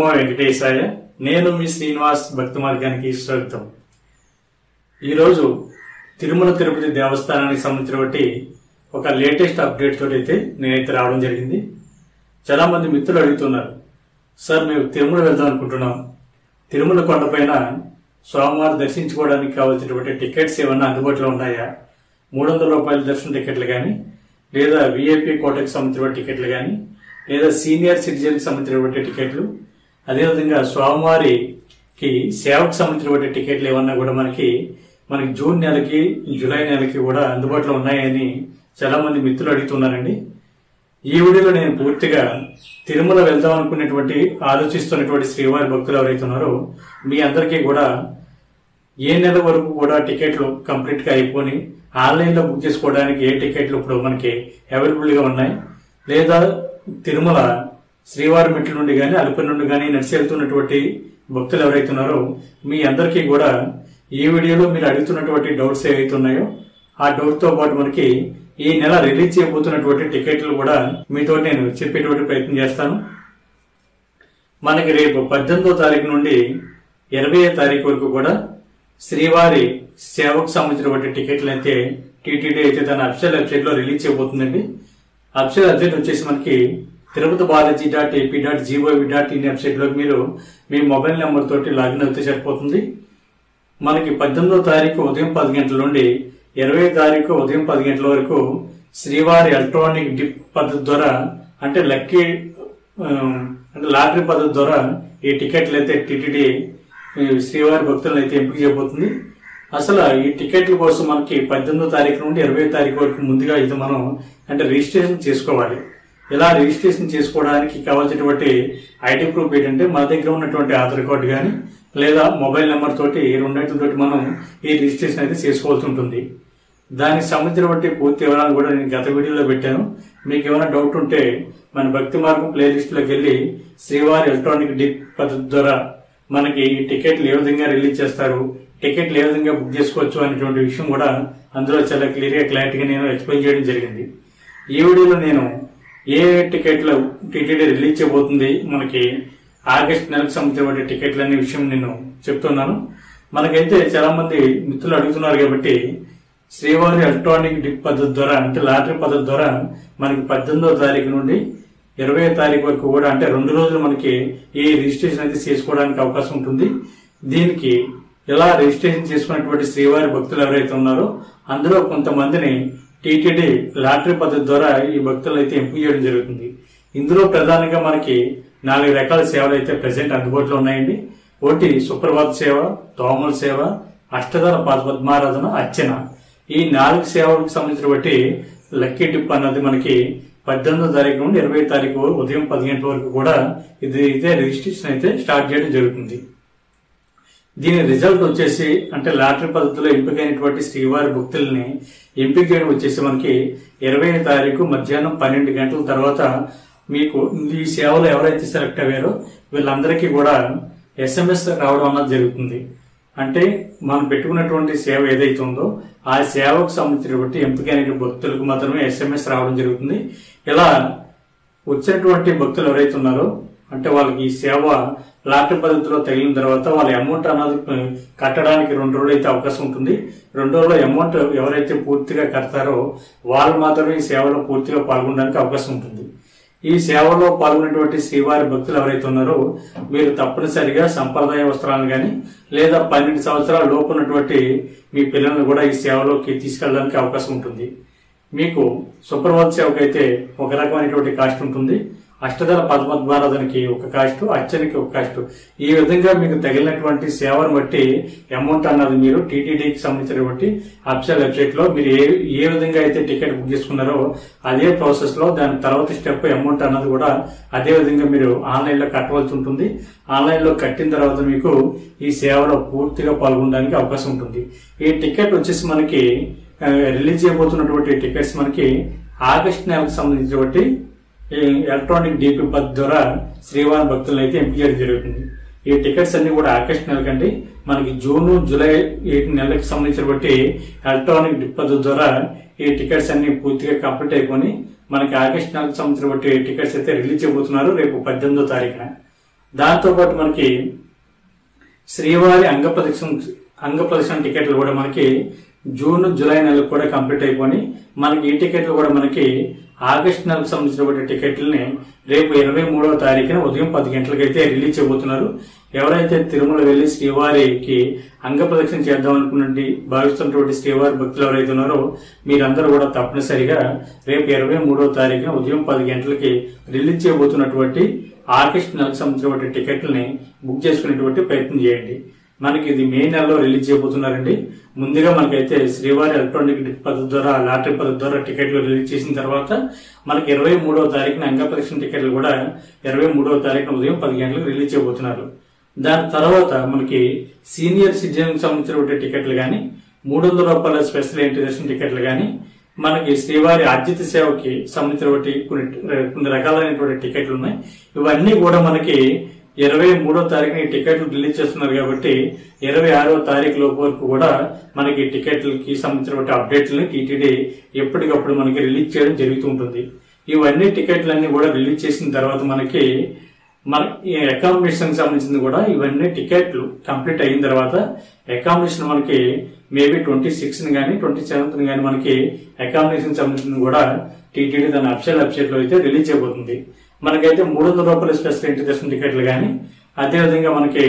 నమో వెంకటేశాయ నేను మీ శ్రీనివాస్ భక్తి మార్గానికి స్వాగతం ఈరోజు తిరుమల తిరుపతి దేవస్థానానికి సంబంధించినటువంటి ఒక లేటెస్ట్ అప్డేట్ తోటి అయితే నేనైతే రావడం జరిగింది చాలా మంది మిత్రులు అడుగుతున్నారు సార్ మేము తిరుమల వెళ్దాం అనుకుంటున్నాం తిరుమల కొండపైన స్వామివారు దర్శించుకోవడానికి కావాల్సినటువంటి టికెట్స్ ఏమన్నా అందుబాటులో ఉన్నాయా మూడు వందల రూపాయల దర్శన టికెట్లు కానీ లేదా విఐపి కోటకు సంబంధించిన టికెట్లు కానీ లేదా సీనియర్ సిటిజన్కి సంబంధించినటువంటి టికెట్లు అదేవిధంగా స్వామివారికి సేవకు సంబంధించినటువంటి టికెట్లు ఏమన్నా కూడా మనకి మనకి జూన్ నెలకి జూలై నెలకి కూడా అందుబాటులో ఉన్నాయని చాలా మంది మిత్రులు అడుగుతున్నారండి ఈ వీడియోలో నేను పూర్తిగా తిరుమల వెళ్దాం అనుకునేటువంటి ఆలోచిస్తున్నటువంటి శ్రీవారి భక్తులు ఎవరైతే ఉన్నారో మీ అందరికీ కూడా ఏ నెల వరకు కూడా టికెట్లు కంప్లీట్ గా అయిపోయి ఆన్లైన్ లో బుక్ చేసుకోవడానికి ఏ టికెట్లు ఇప్పుడు మనకి అవైలబుల్ గా ఉన్నాయి లేదా తిరుమల శ్రీవారి మెట్ల నుండి కానీ అలిపి నుండి కానీ నడిచి వెళ్తున్నటువంటి భక్తులు ఎవరైతే ఉన్నారో మీ అందరికీ కూడా ఈ వీడియోలో మీరు అడుగుతున్నటువంటి డౌట్స్ ఏవైతే ఉన్నాయో ఆ డౌట్ తో పాటు మనకి ఈ నెల రిలీజ్ చేయబోతున్నటువంటి టికెట్లు కూడా మీతో నేను చెప్పేటువంటి ప్రయత్నం చేస్తాను మనకి రేపు పద్దెనిమిదో తారీఖు నుండి ఇరవై తారీఖు వరకు కూడా శ్రీవారి సేవకు సంబంధించినటువంటి టికెట్లు అయితే టీటీడీ అయితే తన అఫిషియల్ వెబ్సైట్ లో రిలీజ్ చేయబోతుందండి అఫిషియల్ వెబ్సైట్ వచ్చేసి మనకి Tirupati Balaji dot AP dot GOV dot in website లోకి మీరు మీ మొబైల్ నెంబర్ తోటి లాగిన్ అయితే సరిపోతుంది మనకి పద్దెనిమిదో తారీఖు ఉదయం పది గంటల నుండి ఇరవై తారీఖు ఉదయం పది గంటల వరకు శ్రీవారి ఎలక్ట్రానిక్ డిప్ పద్ధతి ద్వారా అంటే లక్కీ ఆ, అంటే లాటరీ పద్ధతి ద్వారా ఈ టికెట్లు అయితే టిటిడి శ్రీవారి భక్తులను అయితే ఎంపిక చేయబోతుంది అసలు ఈ టికెట్ల కోసం మనకి పద్దెనిమిదో తారీఖు నుండి ఇరవై తారీఖు వరకు ముందుగా ఇది మనం అంటే రిజిస్ట్రేషన్ చేసుకోవాలి ఇలా రిజిస్ట్రేషన్ చేసుకోవడానికి కావాల్సినటువంటి ఐడి ప్రూఫ్ ఏంటంటే మన దగ్గర ఉన్నటువంటి ఆధార్ కార్డు కానీ లేదా మొబైల్ నెంబర్ తోటి ఈ రెండింటితోటి మనం ఈ రిజిస్ట్రేషన్ అయితే చేసుకోవాల్సి ఉంటుంది దానికి సంబంధించినటువంటి పూర్తి వివరాలు కూడా నేను గత వీడియోలో పెట్టాను మీకు ఏమైనా డౌట్ ఉంటే మన భక్తి మార్గం ప్లేలిస్ట్ లోకి వెళ్ళి శ్రీవారి ఎలక్ట్రానిక్ డిప్ పద్ధతి ద్వారా మనకి ఈ టికెట్లు ఏ విధంగా రిలీజ్ చేస్తారు టికెట్లు ఏ విధంగా బుక్ చేసుకోవచ్చు అనేటువంటి విషయం కూడా అందులో చాలా క్లియర్ గా క్లారిటీగా నేను ఎక్స్ప్లెయిన్ చేయడం జరిగింది ఈ వీడియోలో నేను ఏ టికెట్లు టీటీడీ రిలీజ్ చేయబోతుంది మనకి ఆగస్ట్ నెలకు సంబంధించిన టికెట్లు అనే విషయం నేను చెప్తున్నాను మనకైతే చాలా మంది మిత్రులు అడుగుతున్నారు కాబట్టి శ్రీవారి ఎలక్ట్రానిక్ డిప్ పద్ధతి ద్వారా అంటే లాటరీ పద్ధతి ద్వారా మనకి పద్దెనిమిదో తారీఖు నుండి ఇరవై తారీఖు వరకు కూడా అంటే రెండు రోజులు మనకి ఈ రిజిస్ట్రేషన్ అయితే చేసుకోవడానికి అవకాశం ఉంటుంది దీనికి ఇలా రిజిస్ట్రేషన్ చేసుకున్నటువంటి శ్రీవారి భక్తులు ఎవరైతే ఉన్నారో అందులో కొంతమందిని టీటీడీ లాటరీ పద్ధతి ద్వారా ఈ భక్తులు అయితే ఎంపిక చేయడం జరుగుతుంది ఇందులో ప్రధానంగా మనకి నాలుగు రకాల సేవలు అయితే ప్రజెంట్ అందుబాటులో ఉన్నాయండి ఒకటి సుప్రభాత సేవ తోమల సేవ అష్టదళ పద- పద్మారాధన అర్చన ఈ నాలుగు సేవలకు సంబంధించిన బట్టి లక్కీ టిప్ అన్నది మనకి పద్దెనిమిదో తారీఖు నుండి ఇరవై తారీఖు ఉదయం పది గంటల వరకు కూడా ఇది అయితే రిజిస్ట్రేషన్ అయితే స్టార్ట్ చేయడం జరుగుతుంది దీని రిజల్ట్ వచ్చేసి అంటే లాటరీ పద్ధతిలో ఎంపికైనటువంటి శ్రీవారి భక్తుల్ని ఎంపిక చేయడం వచ్చేసి మనకి ఇరవై తారీఖు మధ్యాహ్నం పన్నెండు గంటల తర్వాత మీకు ఈ సేవలో ఎవరైతే సెలెక్ట్ అయ్యారో వీళ్ళందరికీ కూడా ఎస్ఎంఎస్ రావడం అన్నది జరుగుతుంది అంటే మనం పెట్టుకున్నటువంటి సేవ ఏదైతే ఉందో ఆ సేవకు సంబంధించినటువంటి ఎంపికైన భక్తులకు మాత్రమే ఎస్ఎంఎస్ రావడం జరుగుతుంది ఇలా వచ్చినటువంటి భక్తులు ఎవరైతే ఉన్నారో అంటే వాళ్ళకి ఈ సేవ లాటరీ పద్ధతిలో తగిలిన తర్వాత వాళ్ళ అమౌంట్ అన్నది కట్టడానికి రెండు రోజులు అయితే అవకాశం ఉంటుంది రెండు రోజుల్లో అమౌంట్ ఎవరైతే పూర్తిగా కడతారో వాళ్ళు మాత్రమే ఈ సేవలో పూర్తిగా పాల్గొనడానికి అవకాశం ఉంటుంది ఈ సేవలో పాల్గొనేటువంటి శ్రీవారి భక్తులు ఎవరైతే ఉన్నారో మీరు తప్పనిసరిగా సంప్రదాయ వస్త్రాలను కానీ లేదా పన్నెండు సంవత్సరాల లోపు ఉన్నటువంటి మీ పిల్లల్ని కూడా ఈ సేవలోకి తీసుకెళ్ళడానికి అవకాశం ఉంటుంది మీకు సుప్రభాత సేవకు అయితే ఒక రకమైనటువంటి కాస్ట్ ఉంటుంది అష్టదళ పద్మద్వారాధనకి ఒక కాస్ట్ అర్చనకి ఒక కాస్ట్ ఈ విధంగా మీకు తగిలినటువంటి సేవను బట్టి అమౌంట్ అన్నది మీరు టీటీడీకి సంబంధించినటువంటి అఫిషియల్ వెబ్సైట్ లో మీరు ఏ ఏ విధంగా అయితే టికెట్ బుక్ చేసుకున్నారో అదే ప్రాసెస్ లో దాని తర్వాత స్టెప్ అమౌంట్ అన్నది కూడా అదే విధంగా మీరు ఆన్లైన్ లో కట్టవలసి ఉంటుంది ఆన్లైన్ లో కట్టిన తర్వాత మీకు ఈ సేవలో పూర్తిగా పాల్గొనడానికి అవకాశం ఉంటుంది ఈ టికెట్ వచ్చేసి మనకి ఆ, రిలీజ్ చేయబోతున్నటువంటి టికెట్స్ మనకి ఆగస్ట్ నెలకు సంబంధించినటువంటి ఈ ఎలక్ట్రానిక్ డీపీ పద్ధతి ద్వారా శ్రీవారి భక్తులను అయితే ఎంపిక చేయడం జరుగుతుంది ఈ టికెట్స్ అన్ని కూడా ఆగస్ట్ నెలకండి మనకి జూన్ జూలై ఈ నెలలకు సంబంధించినటువంటి ఎలక్ట్రానిక్ డిప్ పద్ధతి ద్వారా ఈ టికెట్స్ అన్ని పూర్తిగా కంప్లీట్ అయిపోయి మనకి ఆగస్ట్ నెలకు సంబంధించినటువంటి టికెట్స్ అయితే రిలీజ్ చేయబోతున్నారు రేపు పద్దెనిమిదో తారీఖున దాంతో పాటు మనకి శ్రీవారి అంగ ప్రదక్షిణ అంగ ప్రదక్షిణ టికెట్లు కూడా మనకి జూన్ జూలై నెలకు కూడా కంప్లీట్ అయిపోయి మనకి ఈ టికెట్లు కూడా మనకి ఆగస్ట్ నెలకు సంబంధించినటువంటి టికెట్లని రేపు ఇరవై మూడవ తారీఖున ఉదయం పది గంటలకైతే రిలీజ్ చేయబోతున్నారు ఎవరైతే తిరుమల వెళ్లి శ్రీవారికి అంగ ప్రదక్షిణ చేద్దాం అనుకున్నట్టు భావిస్తున్నటువంటి శ్రీవారి భక్తులు ఎవరైతే ఉన్నారో మీరందరూ కూడా తప్పనిసరిగా రేపు ఇరవై మూడవ తారీఖున ఉదయం పది గంటలకి రిలీజ్ చేయబోతున్నటువంటి ఆగస్ట్ నెలకు సంబంధించినటువంటి టికెట్లని బుక్ చేసుకునేటువంటి ప్రయత్నం చేయండి మనకి ఇది మే నెలలో రిలీజ్ చేయబోతున్నారండి ముందుగా మనకైతే శ్రీవారి ఎలక్ట్రానిక్ పద్ధతి ద్వారా లాటరీ పద్ధతి ద్వారా టికెట్లు రిలీజ్ చేసిన తర్వాత మనకి ఇరవై మూడవ తారీఖున అంగ ప్రదక్షిణ టికెట్లు కూడా ఇరవై మూడవ తారీఖున ఉదయం పది గంటలకు రిలీజ్ చేయబోతున్నారు దాని తర్వాత మనకి సీనియర్ సిటిజన్ సంబంధించినటువంటి టికెట్లు కానీ మూడు వందల రూపాయల స్పెషల్ ఎంట్రీ దర్శన టికెట్లు కానీ మనకి శ్రీవారి ఆర్జిత సేవకి సంబంధించినటువంటి కొన్ని కొన్ని రకాలైనటువంటి టికెట్లు ఉన్నాయి ఇవన్నీ కూడా మనకి ఇరవై మూడో తారీఖున ఈ టికెట్లు రిలీజ్ చేస్తున్నారు కాబట్టి ఇరవై ఆరో తారీఖు లోపు వరకు కూడా మనకి టికెట్లకి సంబంధించినటువంటి అప్డేట్లని టీటీడీ ఎప్పటికప్పుడు మనకి రిలీజ్ చేయడం జరుగుతూ ఉంటుంది ఇవన్నీ టికెట్లన్నీ కూడా రిలీజ్ చేసిన తర్వాత మనకి మన ఈ అకామిడేషన్ సంబంధించింది కూడా ఇవన్నీ టికెట్లు కంప్లీట్ అయిన తర్వాత అకామిడేషన్ మనకి మేబీ ట్వంటీ సిక్స్ కానీ ట్వంటీ సెవెంత్ కానీ మనకి అకామిడేషన్ సంబంధించింది కూడా టీటీడీ దాని అఫిషియల్ వెబ్సైట్ లో అయితే రిలీజ్ చేయబోతుంది మనకైతే మూడు వందల రూపాయల స్పెషల్ ఎంట్రీ దర్శన టికెట్లు కానీ అదేవిధంగా మనకి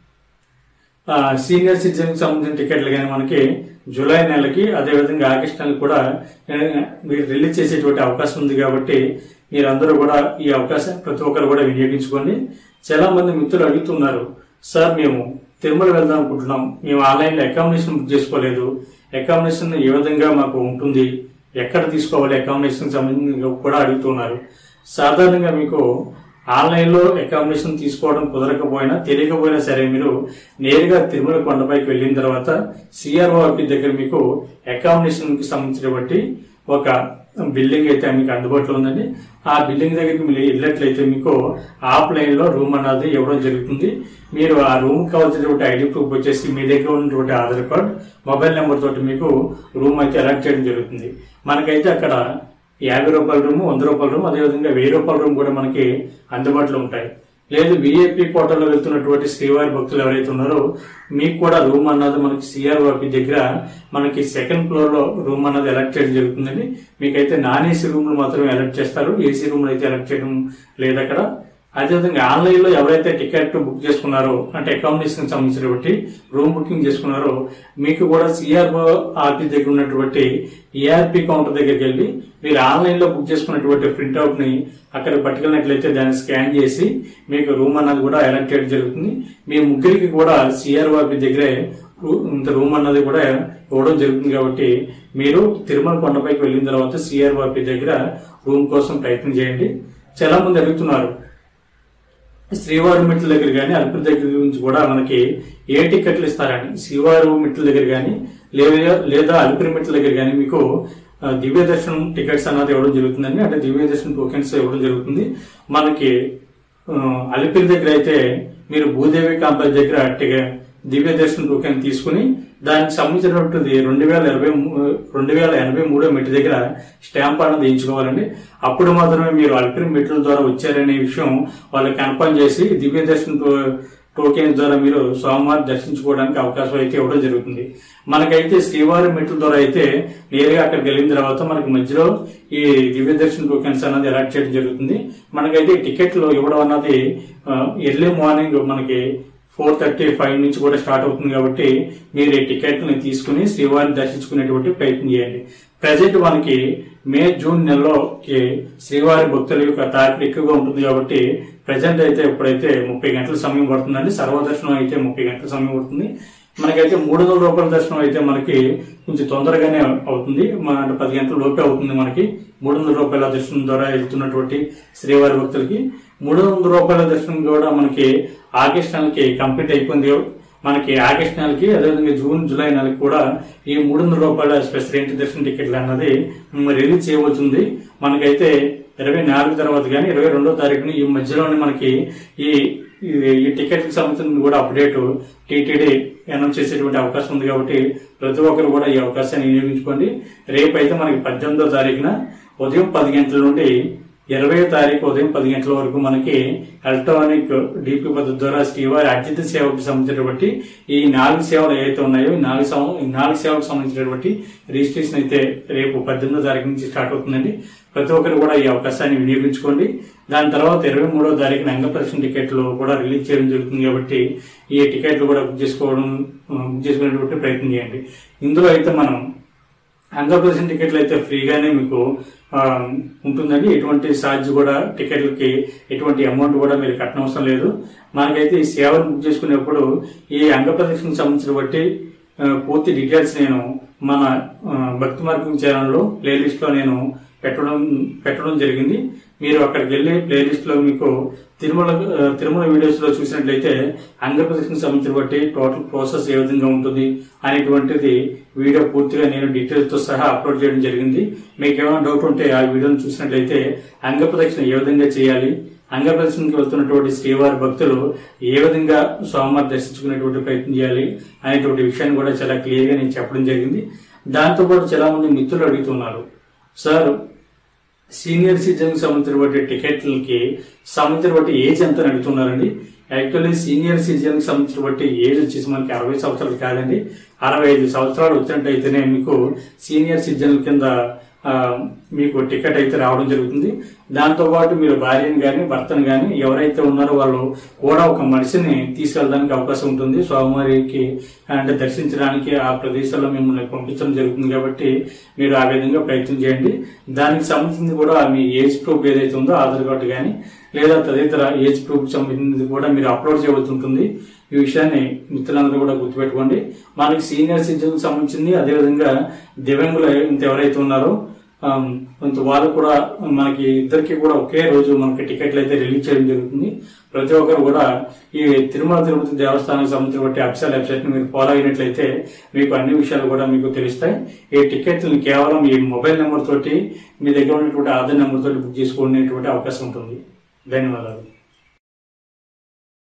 ఆ, సీనియర్ సిటిజన్ సంబంధించిన టికెట్లు కానీ మనకి జూలై నెలకి అదేవిధంగా ఆగస్ట్ నెలకి కూడా ఆ, మీరు రిలీజ్ చేసేటువంటి అవకాశం ఉంది కాబట్టి మీరందరూ కూడా ఈ అవకాశం ప్రతి ఒక్కరు కూడా వినియోగించుకోండి చాలా మంది మిత్రులు అడుగుతున్నారు సార్ మేము తిరుమల వెళ్దాం అనుకుంటున్నాం మేము ఆన్లైన్లో అకామిడేషన్ బుక్ చేసుకోలేదు అకామిడేషన్ ఏ విధంగా మాకు ఉంటుంది ఎక్కడ తీసుకోవాలి అకామిడేషన్ సంబంధించి కూడా అడుగుతున్నారు సాధారణంగా మీకు ఆన్లైన్లో అకామిడేషన్ తీసుకోవడం కుదరకపోయినా తెలియకపోయినా సరే మీరు నేరుగా తిరుమల కొండపైకి వెళ్ళిన తర్వాత సిఆర్ఓ ఆఫీస్ దగ్గర మీకు అకామిడేషన్ కి సంబంధించినటువంటి ఒక బిల్డింగ్ అయితే మీకు అందుబాటులో ఉందండి ఆ బిల్డింగ్ దగ్గరికి మీరు వెళ్ళినట్లయితే మీకు ఆఫ్లైన్ లో రూమ్ అన్నది ఇవ్వడం జరుగుతుంది మీరు ఆ రూమ్ కావాల్సినటువంటి ఐడి ప్రూఫ్ వచ్చేసి మీ దగ్గర ఉన్నటువంటి ఆధార్ కార్డ్ మొబైల్ నెంబర్ తోటి మీకు రూమ్ అయితే అలాట్ చేయడం జరుగుతుంది మనకైతే అక్కడ యాభై రూపాయల రూమ్ వంద రూపాయల రూమ్ అదేవిధంగా వెయ్యి రూపాయల రూమ్ కూడా మనకి అందుబాటులో ఉంటాయి లేదు విఐపి పోర్టల్లో వెళ్తున్నటువంటి శ్రీవారి భక్తులు ఎవరైతే ఉన్నారో మీకు కూడా రూమ్ అన్నది మనకి సిఆర్ఓపి దగ్గర మనకి సెకండ్ ఫ్లోర్ లో రూమ్ అన్నది ఎలక్ట్ చేయడం జరుగుతుందండి మీకైతే నాన్ ఏసీ రూమ్లు మాత్రమే ఎలక్ట్ చేస్తారు ఏసీ రూమ్లు అయితే ఎలక్ట్ చేయడం లేదు అక్కడ అదేవిధంగా ఆన్లైన్ లో ఎవరైతే టికెట్ బుక్ చేసుకున్నారో అంటే అకామిడేషన్ సంబంధించినటువంటి రూమ్ బుకింగ్ చేసుకున్నారో మీకు కూడా సిఆర్ఓ ఆఫీస్ దగ్గర ఉన్నటువంటి ఈఆర్పి కౌంటర్ దగ్గరికి వెళ్ళి మీరు ఆన్లైన్ లో బుక్ చేసుకున్నటువంటి ప్రింట్అవుట్ ని అక్కడ పట్టుకెళ్ళినట్లయితే దాన్ని స్కాన్ చేసి మీకు రూమ్ అన్నది కూడా ఎలక్ట్ చేయడం జరుగుతుంది మీ ముగ్గురికి కూడా సిఆర్ఓ ఆఫీస్ దగ్గరే రూ- ఇంత రూమ్ అన్నది కూడా ఇవ్వడం జరుగుతుంది కాబట్టి మీరు తిరుమల కొండపైకి వెళ్ళిన తర్వాత సిఆర్ఓ ఆఫీస్ దగ్గర రూమ్ కోసం ప్రయత్నం చేయండి చాలా మంది అడుగుతున్నారు శ్రీవారి మెట్ల దగ్గర కానీ అలిపిరి దగ్గర నుంచి కూడా మనకి ఏ టికెట్లు ఇస్తారని శ్రీవారి మెట్ల దగ్గర కానీ లేదా లేదా అలిపిరి మెట్ల దగ్గర కానీ మీకు ఆ, దివ్య దర్శనం టికెట్స్ అన్నది ఇవ్వడం జరుగుతుందండి అంటే దివ్య దర్శనం టోకెన్స్ ఇవ్వడం జరుగుతుంది మనకి ఆ, అలిపిరి దగ్గర అయితే మీరు భూదేవి కాంప్లెక్స్ దగ్గర టికె- దివ్య దర్శనం టోకెన్ తీసుకుని దానికి సంబంధించినటువంటి రెండు వేల ఇరవై రెండు వేల ఎనభై మూడో మెట్టు దగ్గర స్టాంప్ అనేది వేయించుకోవాలండి అప్పుడు మాత్రమే మీరు అల్పిరి మెట్ల ద్వారా వచ్చారనే విషయం వాళ్ళకి కన్ఫర్మ్ చేసి దివ్య దర్శనం టో- టోకెన్ ద్వారా మీరు స్వామివారి దర్శించుకోవడానికి అవకాశం అయితే ఇవ్వడం జరుగుతుంది మనకైతే శ్రీవారి మెట్ల ద్వారా అయితే నేరుగా అక్కడికి వెళ్ళిన తర్వాత మనకి మధ్యలో ఈ దివ్య దర్శన టోకెన్స్ అనేది అలాట్ చేయడం జరుగుతుంది మనకైతే టికెట్లు ఇవ్వడం అన్నది ఎర్లీ మార్నింగ్ మనకి ఫోర్ థర్టీ ఫైవ్ నుంచి కూడా స్టార్ట్ అవుతుంది కాబట్టి మీరు ఈ టికెట్ని తీసుకుని శ్రీవారిని దర్శించుకునేటువంటి ప్రయత్నం చేయండి ప్రజెంట్ మనకి మే జూన్ నెలలో కి శ్రీవారి భక్తుల యొక్క తారీఖు ఎక్కువగా ఉంటుంది కాబట్టి ప్రజెంట్ అయితే ఇప్పుడైతే ముప్పై గంటల సమయం పడుతుందండి సర్వదర్శనం అయితే ముప్పై గంటల సమయం పడుతుంది మనకైతే మూడు వందల రూపాయల దర్శనం అయితే మనకి కొంచెం తొందరగానే అవుతుంది మన అంటే పది గంటల లోపే అవుతుంది మనకి మూడు వందల రూపాయల దర్శనం ద్వారా వెళ్తున్నటువంటి శ్రీవారి భక్తులకి మూడు వందల రూపాయల దర్శనం కూడా మనకి ఆగస్ట్ నెలకి కంప్లీట్ అయిపోయింది మనకి ఆగస్ట్ నెలకి అదేవిధంగా జూన్ జూలై నెలకి కూడా ఈ మూడు వందల రూపాయల స్పెషల్ ఎంట్రీ దర్శన టికెట్లు అన్నది మ్, రిలీజ్ చేయవచ్చుంది మనకైతే ఇరవై నాలుగు తర్వాత కానీ ఇరవై రెండో తారీఖున ఈ మధ్యలోనే మనకి ఈ ఈ- ఈ టికెట్ కి సంబంధించిన కూడా అప్డేట్ టీటీడీ అనౌన్స్ చేసేటువంటి అవకాశం ఉంది కాబట్టి ప్రతి ఒక్కరు కూడా ఈ అవకాశాన్ని వినియోగించుకోండి రేపు అయితే మనకి పద్దెనిమిదో తారీఖున ఉదయం పది గంటల నుండి ఇరవై తారీఖు ఉదయం పది గంటల వరకు మనకి ఎలక్ట్రానిక్ డిపి పద్ధతి ద్వారా శ్రీవారి అర్జిత సేవకు సంబంధించినటువంటి ఈ నాలుగు సేవలు ఏవైతే ఉన్నాయో ఈ నాలుగు సం- ఈ నాలుగు సేవలకు సంబంధించినటువంటి రిజిస్ట్రేషన్ అయితే రేపు పద్దెనిమిదో తారీఖు నుంచి స్టార్ట్ అవుతుందండి ప్రతి ఒక్కరు కూడా ఈ అవకాశాన్ని వినియోగించుకోండి దాని తర్వాత ఇరవై మూడో తారీఖున అంగప్రదర్శన టికెట్లు కూడా రిలీజ్ చేయడం జరుగుతుంది కాబట్టి ఈ టికెట్లు కూడా బుక్ చేసుకోవడం బుక్ చేసుకునేటువంటి ప్రయత్నం చేయండి ఇందులో అయితే మనం అంగప్రదర్శన టికెట్లు అయితే ఫ్రీగానే మీకు ఆ, ఉంటుందండి ఎటువంటి ఛార్జ్ కూడా టికెట్లకి ఎటువంటి అమౌంట్ కూడా మీరు కట్టనవసరం లేదు మనకైతే ఈ సేవను బుక్ చేసుకునేప్పుడు ఈ అంగప్రదర్శనకు సంబంధించిన బట్టి ఆ, పూర్తి డీటెయిల్స్ నేను మన ఆ, భక్తి మార్గం ఛానల్లో ప్లేలిస్ట్ లో నేను పెట్టడం పెట్టడం జరిగింది మీరు అక్కడికి వెళ్ళి ప్లేలిస్ట్ లో మీకు తిరుమల ఆ, తిరుమల వీడియోస్ లో చూసినట్లయితే అంగప్రదర్శనకు సంబంధించిన బట్టి టోటల్ ప్రాసెస్ ఏ విధంగా ఉంటుంది అనేటువంటిది వీడియో పూర్తిగా నేను డీటెయిల్స్ తో సహా అప్లోడ్ చేయడం జరిగింది మీకు ఏమైనా డౌట్ ఉంటే ఆ వీడియోని చూసినట్లయితే అంగప్రదక్షిణ ఏ విధంగా చేయాలి అంగప్రదక్షిణకి వెళ్తున్నటువంటి శ్రీవారి భక్తులు ఏ విధంగా స్వామివారి దర్శించుకునేటువంటి ప్రయత్నం చేయాలి అనేటువంటి విషయాన్ని కూడా చాలా క్లియర్ గా నేను చెప్పడం జరిగింది దాంతో పాటు చాలా మంది మిత్రులు అడుగుతున్నారు సార్ సీనియర్ సిటిజన్ సంబంధించినటువంటి టికెట్లకి సంబంధించినటువంటి ఏజ్ ఎంత అని అడుగుతున్నారండి యాక్చువల్లీ సీనియర్ సిటిజన్ కి సంబంధించినటువంటి ఏజ్ వచ్చేసి మనకి అరవై సంవత్సరాలు కాదండి అరవై ఐదు సంవత్సరాలు వచ్చినట్టయితేనే మీకు సీనియర్ సిటిజన్ కింద ఆ, మీకు టికెట్ అయితే రావడం జరుగుతుంది దాంతో పాటు మీరు భార్యను కానీ భర్తను కానీ ఎవరైతే ఉన్నారో వాళ్ళు కూడా ఒక మనిషిని తీసుకెళ్ళడానికి అవకాశం ఉంటుంది స్వామివారికి అంటే దర్శించడానికి ఆ ప్రదేశాల్లో మిమ్మల్ని పంపించడం జరుగుతుంది కాబట్టి మీరు ఆ విధంగా ప్రయత్నం చేయండి దానికి సంబంధించింది కూడా మీ ఏజ్ ప్రూఫ్ ఏదైతే ఉందో ఆధార్ కార్డు కానీ లేదా తదితర ఏజ్ ప్రూఫ్ సంబంధించింది కూడా మీరు అప్లోడ్ చేయవలసి ఉంటుంది ఈ విషయాన్ని మిత్రులందరూ కూడా గుర్తుపెట్టుకోండి మనకి సీనియర్ సిటిజన్ సంబంధించింది అదేవిధంగా దివ్యాంగులు ఇంత ఎవరైతే ఉన్నారో ఆమ్, కొంత వాళ్ళు కూడా మనకి ఇద్దరికి కూడా ఒకే రోజు మనకి టికెట్లు అయితే రిలీజ్ చేయడం జరుగుతుంది ప్రతి ఒక్కరు కూడా ఈ తిరుమల తిరుపతి దేవస్థానానికి సంబంధించిన అఫీషియల్ వెబ్సైట్ ని మీరు ఫాలో అయినట్లయితే మీకు అన్ని విషయాలు కూడా మీకు తెలుస్తాయి ఈ టికెట్లను కేవలం ఈ మొబైల్ నెంబర్ తోటి మీ దగ్గర ఉన్నటువంటి ఆధార్ నెంబర్ తోటి బుక్ చేసుకునేటువంటి అవకాశం ఉంటుంది ధన్యవాదాలు